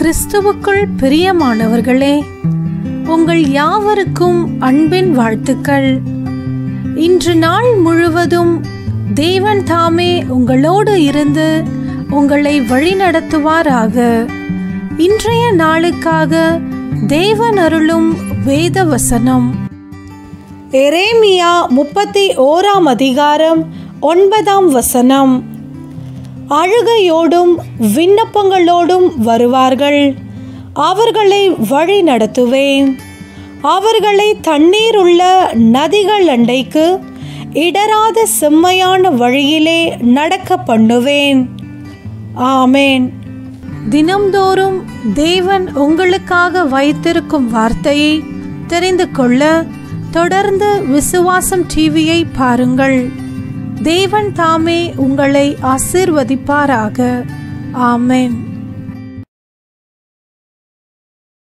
கிறிஸ்துவுக்குள் பிரியமானவர்களே உங்கள் யாவருக்கும் அன்பின் வாழ்த்துக்கள் இன்று நாள் முழுவதும் தேவன் தாமே உங்களோடு இருந்து உங்களை வழிநடத்துவாராக இன்றைய நாளுக்காக தேவன் அருளும் வேத வசனம் எரேமியா முப்பத்தி ஓராம் அதிகாரம் ஒன்பதாம் வசனம் அழுகையோடும் விண்ணப்பங்களோடும் வருவார்கள் அவர்களை வழி நடத்துவேன் அவர்களை தண்ணீர் உள்ள நதிகள் அண்டைக்கு இடராத செம்மையான வழியிலே நடக்க பண்ணுவேன் ஆமேன் தினம்தோறும் தேவன் உங்களுக்காக வைத்திருக்கும் வார்த்தையை தெரிந்து கொள்ள தொடர்ந்து விசுவாசம் டிவியை பாருங்கள் தேவன் தாமே உங்களை ஆசிர்வதிப்பாராக ஆமென்